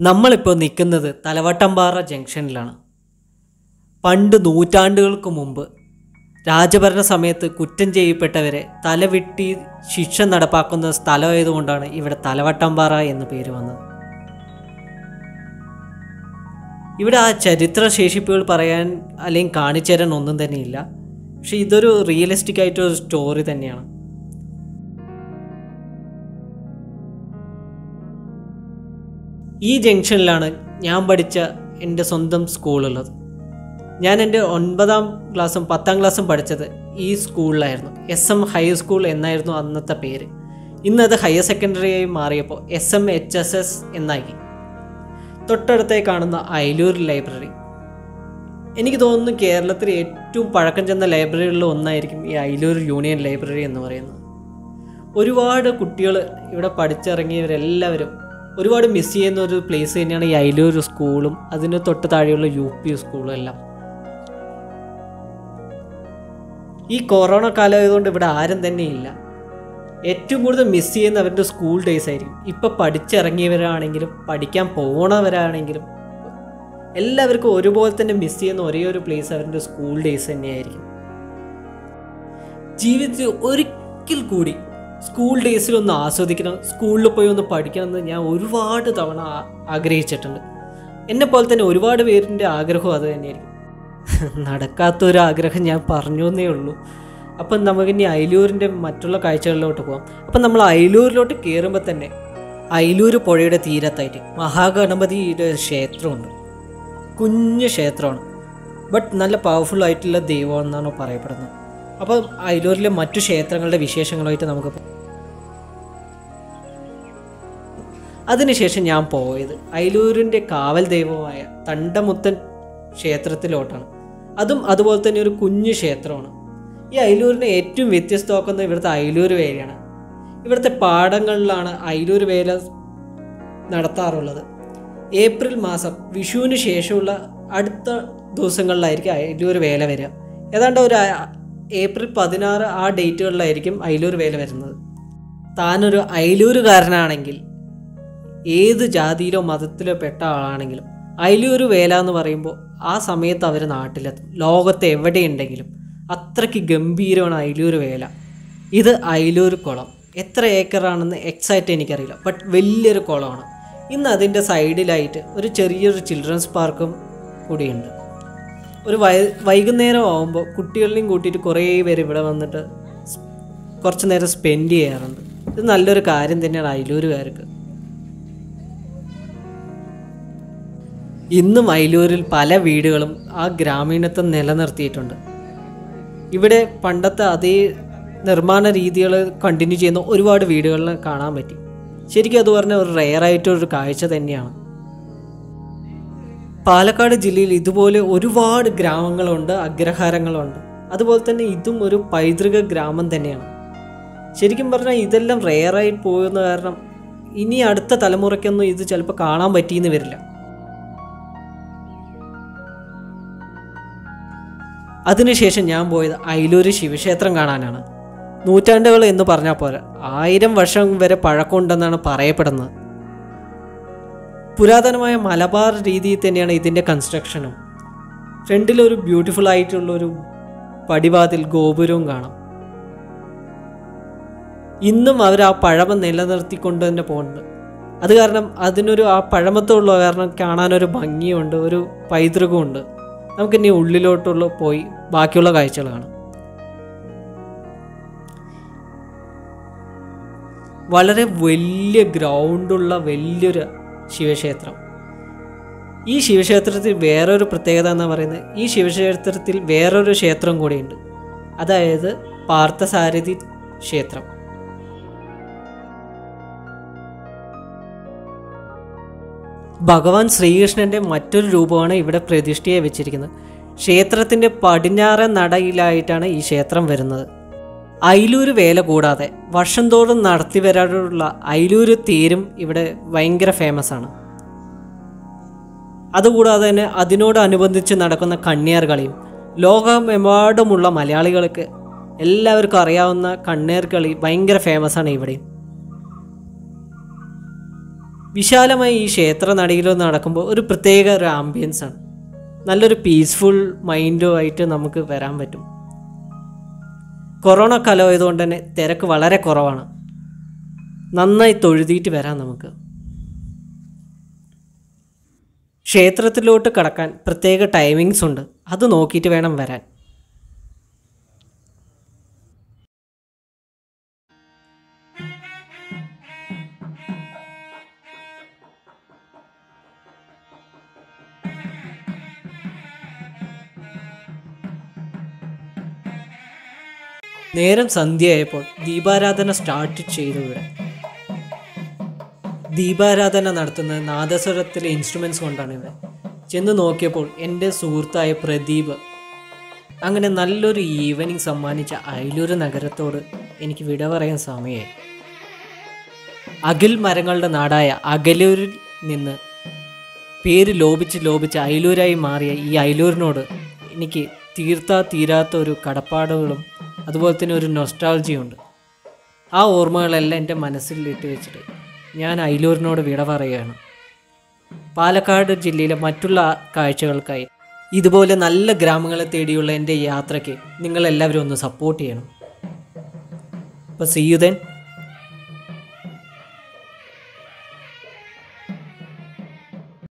നമ്മളിപ്പോൾ നിൽക്കുന്നത് തലവട്ടംപാറ ജംഗ്ഷനിലാണ് പണ്ട് നൂറ്റാണ്ടുകൾക്ക് മുമ്പ് രാജഭരണ സമയത്ത് കുറ്റം ചെയ്യപ്പെട്ടവരെ തലവെട്ടി ശിക്ഷ നടപ്പാക്കുന്ന സ്ഥലമായതുകൊണ്ടാണ് ഇവിടെ തലവട്ടംപാറ എന്ന് പേര് വന്നത് ഇവിടെ ആ ചരിത്ര ശേഷിപ്പുകൾ പറയാൻ അല്ലെങ്കിൽ കാണിച്ചു തരാൻ ഒന്നും തന്നെ ഇല്ല പക്ഷെ ഇതൊരു റിയലിസ്റ്റിക് ആയിട്ടൊരു സ്റ്റോറി തന്നെയാണ് ഈ ജംഗ്ഷനിലാണ് ഞാൻ പഠിച്ച എൻ്റെ സ്വന്തം സ്കൂളുള്ളത് ഞാൻ എൻ്റെ ഒൻപതാം ക്ലാസ്സും പത്താം ക്ലാസ്സും പഠിച്ചത് ഈ സ്കൂളിലായിരുന്നു എസ് എം ഹൈസ്കൂൾ എന്നായിരുന്നു അന്നത്തെ പേര് ഇന്നത് ഹയർ സെക്കൻഡറി ആയി മാറിയപ്പോൾ S M H S S എന്നാക്കി തൊട്ടടുത്തായി കാണുന്ന അയലൂർ ലൈബ്രറി എനിക്ക് തോന്നുന്നു കേരളത്തിൽ ഏറ്റവും പഴക്കം ചെന്ന ലൈബ്രറികളിൽ ഒന്നായിരിക്കും ഈ അയലൂർ യൂണിയൻ ലൈബ്രറി എന്ന് പറയുന്നത് ഒരുപാട് കുട്ടികൾ ഇവിടെ പഠിച്ചിറങ്ങിയവരെല്ലാവരും ഒരുപാട് മിസ് ചെയ്യുന്ന ഒരു പ്ലേസ് തന്നെയാണ് ഈ അയലൂർ സ്കൂളും അതിന് തൊട്ട് താഴെയുള്ള യു പി സ്കൂളും എല്ലാം ഈ കൊറോണ കാലമായതുകൊണ്ട് ഇവിടെ ആരും തന്നെ ഇല്ല ഏറ്റവും കൂടുതൽ മിസ് ചെയ്യുന്ന അവരുടെ സ്കൂൾ ഡേയ്സ് ആയിരിക്കും ഇപ്പം പഠിച്ചിറങ്ങിയവരാണെങ്കിലും പഠിക്കാൻ പോണവരാണെങ്കിലും എല്ലാവർക്കും ഒരുപോലെ തന്നെ മിസ് ചെയ്യുന്ന ഒരേ ഒരു പ്ലേസ് അവരുടെ സ്കൂൾ ഡേയ്സ് തന്നെയായിരിക്കും ജീവിതത്തിൽ ഒരിക്കൽ കൂടി സ്കൂൾ ഡേയ്സിൽ ഒന്ന് ആസ്വദിക്കണം സ്കൂളിൽ പോയി ഒന്ന് പഠിക്കണം എന്ന് ഞാൻ ഒരുപാട് തവണ ആ- ആഗ്രഹിച്ചിട്ടുണ്ട് എന്നെ പോലെ തന്നെ ഒരുപാട് പേരിൻ്റെ ആഗ്രഹവും അത് തന്നെയായിരിക്കും നടക്കാത്തൊരു ആഗ്രഹം ഞാൻ പറഞ്ഞു എന്നേ ഉള്ളൂ അപ്പം നമുക്കിനി അയലൂരിൻ്റെ മറ്റുള്ള കാഴ്ചകളിലോട്ട് പോകാം അപ്പം നമ്മൾ അയലൂരിലോട്ട് കയറുമ്പോൾ തന്നെ അയലൂർ പുഴയുടെ തീരത്തായിട്ട് മഹാഗണപതിയുടെ ക്ഷേത്രമുണ്ട് കുഞ്ഞ് ക്ഷേത്രമാണ് ബട്ട് നല്ല പവർഫുൾ ആയിട്ടുള്ള ദൈവം എന്നാണ് പറയപ്പെടുന്നത് അപ്പം അയലൂരിലെ മറ്റു ക്ഷേത്രങ്ങളുടെ വിശേഷങ്ങളുമായിട്ട് നമുക്ക് പോ- അതിനുശേഷം ഞാൻ പോയത് അയലൂരിൻ്റെ കാവൽ ദൈവമായ തണ്ടമുത്തൻ ക്ഷേത്രത്തിലോട്ടാണ് അതും അതുപോലെ തന്നെ ഒരു കുഞ്ഞു ക്ഷേത്രമാണ് ഈ അയലൂരിനെ ഏറ്റവും വ്യത്യസ്തമാക്കുന്ന ഇവിടുത്തെ അയലൂർ വേലയാണ് ഇവിടുത്തെ പാടങ്ങളിലാണ് അയലൂർ വേല നടത്താറുള്ളത് ഏപ്രിൽ മാസം വിഷുവിന് ശേഷമുള്ള അടുത്ത ദിവസങ്ങളിലായിരിക്കും അയലൂർ വേല വരിക ഏതാണ്ട് ഒരു ആ- ഏപ്രിൽ പതിനാറ് ആ ഡേറ്റുകളിലായിരിക്കും അയലൂർ വേല വരുന്നത് താനൊരു അയലൂരുകാരനാണെങ്കിൽ ഏത് ജാതിയിലോ മതത്തിലോ പെട്ട ആളാണെങ്കിലും അയലൂര് വേല എന്ന് പറയുമ്പോൾ ആ സമയത്ത് അവർ നാട്ടിലെത്തും ലോകത്ത് എവിടെയുണ്ടെങ്കിലും അത്രയ്ക്ക് ഗംഭീരമാണ് അയലൂർ വേല ഇത് അയലൂർ കുളം എത്ര ഏക്കറാണെന്ന് എക്സാക്റ്റ് എനിക്കറിയില്ല ബട്ട് വലിയൊരു കുളമാണ് ഇന്ന് അതിൻ്റെ സൈഡിലായിട്ട് ഒരു ചെറിയൊരു ചിൽഡ്രൻസ് പാർക്കും കൂടിയുണ്ട് ഒരു വൈ വൈകുന്നേരം ആകുമ്പോൾ കുട്ടികളെയും കൂട്ടിയിട്ട് കുറേ പേര് ഇവിടെ വന്നിട്ട് സ് കുറച്ച് നേരം സ്പെൻഡ് ചെയ്യാറുണ്ട് ഇത് നല്ലൊരു കാര്യം തന്നെയാണ് അയലൂരുകാർക്ക് ഇന്നും അയലൂരിൽ പല വീടുകളും ആ ഗ്രാമീണത്വം നിലനിർത്തിയിട്ടുണ്ട് ഇവിടെ പണ്ടത്തെ അതേ നിർമ്മാണ രീതികൾ കണ്ടിന്യൂ ചെയ്യുന്ന ഒരുപാട് വീടുകളിൽ കാണാൻ പറ്റി ശരിക്കും അത് പറഞ്ഞാൽ ഒരു റെയറായിട്ടൊരു കാഴ്ച തന്നെയാണ് പാലക്കാട് ജില്ലയിൽ ഇതുപോലെ ഒരുപാട് ഗ്രാമങ്ങളുണ്ട് അഗ്രഹാരങ്ങളുണ്ട് അതുപോലെ തന്നെ ഇതും ഒരു പൈതൃക ഗ്രാമം തന്നെയാണ് ശരിക്കും പറഞ്ഞാൽ ഇതെല്ലാം റെയറായി പോകുന്ന കാരണം ഇനി അടുത്ത തലമുറയ്ക്കൊന്നും ഇത് ചിലപ്പോൾ കാണാൻ പറ്റിയെന്ന് വരില്ല അതിനുശേഷം ഞാൻ പോയത് അയിലൂര് ശിവക്ഷേത്രം കാണാനാണ് നൂറ്റാണ്ടുകൾ എന്ന് പറഞ്ഞാൽ പോരാ ആയിരം വർഷം വരെ പഴക്കമുണ്ടെന്നാണ് പറയപ്പെടുന്നത് പുരാതനമായ മലബാർ രീതിയിൽ തന്നെയാണ് ഇതിൻ്റെ കൺസ്ട്രക്ഷനും ഫ്രണ്ടിൽ ഒരു ബ്യൂട്ടിഫുൾ ആയിട്ടുള്ള ഒരു പടിവാതിൽ ഗോപുരവും കാണാം ഇന്നും അവർ ആ പഴമ നിലനിർത്തിക്കൊണ്ട് തന്നെ പോകുന്നുണ്ട് അത് കാരണം അതിനൊരു ആ പഴമത്തുള്ള കാരണം കാണാനൊരു ഭംഗിയുണ്ട് ഒരു പൈതൃകമുണ്ട് നമുക്കിനി ഉള്ളിലോട്ടുള്ള പോയി ബാക്കിയുള്ള കാഴ്ചകൾ കാണാം വളരെ വലിയ ഗ്രൗണ്ടുള്ള വലിയൊരു ശിവക്ഷേത്രം ഈ ശിവക്ഷേത്രത്തിൽ വേറൊരു പ്രത്യേകത എന്ന് പറയുന്നത് ഈ ശിവക്ഷേത്രത്തിൽ വേറൊരു ക്ഷേത്രം കൂടിയുണ്ട് അതായത് പാർത്ഥസാരഥി ക്ഷേത്രം ഭഗവാൻ ശ്രീകൃഷ്ണന്റെ മറ്റൊരു രൂപമാണ് ഇവിടെ പ്രതിഷ്ഠയെ വെച്ചിരിക്കുന്നത് ക്ഷേത്രത്തിന്റെ പടിഞ്ഞാറൻ നടയിലായിട്ടാണ് ഈ ക്ഷേത്രം വരുന്നത് അയിലൂര് വേല കൂടാതെ വർഷം തോറും നടത്തി വരാറുള്ള അയിലൂര് തേരും ഇവിടെ ഭയങ്കര ഫേമസ് ആണ് അതുകൂടാതെ തന്നെ അതിനോടനുബന്ധിച്ച് നടക്കുന്ന കണ്ണിയാർ കളിയും ലോകമെമ്പാടുമുള്ള മലയാളികൾക്ക് എല്ലാവർക്കും അറിയാവുന്ന കണ്ണേർ കളി ഭയങ്കര ഫേമസ് ആണ് ഇവിടെയും വിശാലമായി ഈ ക്ഷേത്ര നടിയിലോ നടക്കുമ്പോൾ ഒരു പ്രത്യേക ഒരു ആംബിയൻസ് ആണ് നല്ലൊരു പീസ്ഫുൾ മൈൻഡോ ആയിട്ട് നമുക്ക് വരാൻ പറ്റും കൊറോണ കാലമായതുകൊണ്ട് തന്നെ തിരക്ക് വളരെ കുറവാണ് നന്നായി തൊഴുതിയിട്ട് വരാം നമുക്ക് ക്ഷേത്രത്തിലോട്ട് കടക്കാൻ പ്രത്യേക ടൈമിങ്സ് ഉണ്ട് അത് നോക്കിയിട്ട് വേണം വരാൻ നേരം സന്ധ്യയായപ്പോൾ ദീപാരാധന സ്റ്റാർട്ട് ചെയ്തു ഇവിടെ ദീപാരാധന നടത്തുന്നത് നാദസ്വരത്തിലെ ഇൻസ്ട്രുമെൻസ് കൊണ്ടാണ് ഇവിടെ ചെന്ന് നോക്കിയപ്പോൾ എൻ്റെ സുഹൃത്തായ പ്രദീപ് അങ്ങനെ നല്ലൊരു ഈവനിങ് സമ്മാനിച്ച അയലൂര് നഗരത്തോട് എനിക്ക് വിട പറയാൻ സമയമായി അകിൽ മരങ്ങളുടെ നാടായ അകലൂരിൽ നിന്ന് പേര് ലോപിച്ച് ലോപിച്ച് അയലൂരായി മാറിയ ഈ അയലൂരിനോട് എനിക്ക് തീർത്താ തീരാത്ത ഒരു കടപ്പാടുകളും അതുപോലെ തന്നെ ഒരു നൊസ്റ്റാൾജിയുണ്ട് ആ ഓർമ്മകളെല്ലാം എൻ്റെ മനസ്സിൽ ഇട്ട് വെച്ചിട്ട് ഞാൻ അയലൂരിനോട് വിട പറയുകയാണ് പാലക്കാട് ജില്ലയിലെ മറ്റുള്ള കാഴ്ചകൾക്കായി ഇതുപോലെ നല്ല ഗ്രാമങ്ങളെ തേടിയുള്ള എൻ്റെ യാത്രയ്ക്ക് നിങ്ങളെല്ലാവരും ഒന്ന് സപ്പോർട്ട് ചെയ്യണം അപ്പോൾ സീ യു ദെൻ